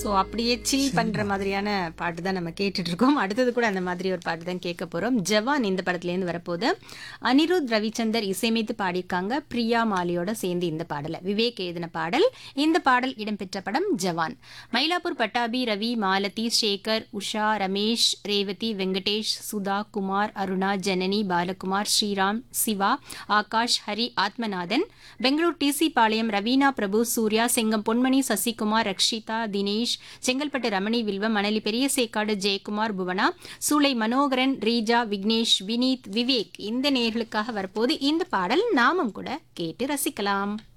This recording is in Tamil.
ஸோ அப்படியே சில் பண்ற மாதிரியான பாட்டு தான் நம்ம கேட்டுட்டு இருக்கோம் அடுத்தது கூட அந்த மாதிரி ஒரு பாட்டு தான் கேட்க போறோம் ஜவான் இந்த படத்துலேருந்து வரப்போது அனிருத் ரவிச்சந்தர் இசையமைத்து பாடியிருக்காங்க பிரியா மாலியோட சேர்ந்து இந்த பாடலை விவேக் எழுதின பாடல் இந்த பாடல் இடம்பெற்ற படம் ஜவான் மயிலாப்பூர் பட்டாபி ரவி மாலதி சேகர் உஷா ரமேஷ் ரேவதி வெங்கடேஷ் சுதா குமார் அருணா ஜனனி பாலகுமார் ஸ்ரீராம் சிவா ஆகாஷ் ஹரி ஆத்மநாதன் பெங்களூர் டிசி பாளையம் ரவீனா பிரபு சூர்யா செங்கம் பொன்மணி சசிகுமார் ரக்ஷிதா தினேஷ் செங்கல்பட்டு ரமணி வில்வம் மணலி பெரியசேக்காடு ஜெயக்குமார் புவனா சூளை மனோகரன் ரீஜா விக்னேஷ் வினீத் விவேக் இந்த நேர்களுக்காக வரப்போது இந்த பாடல் நாமும் கூட கேட்டு ரசிக்கலாம்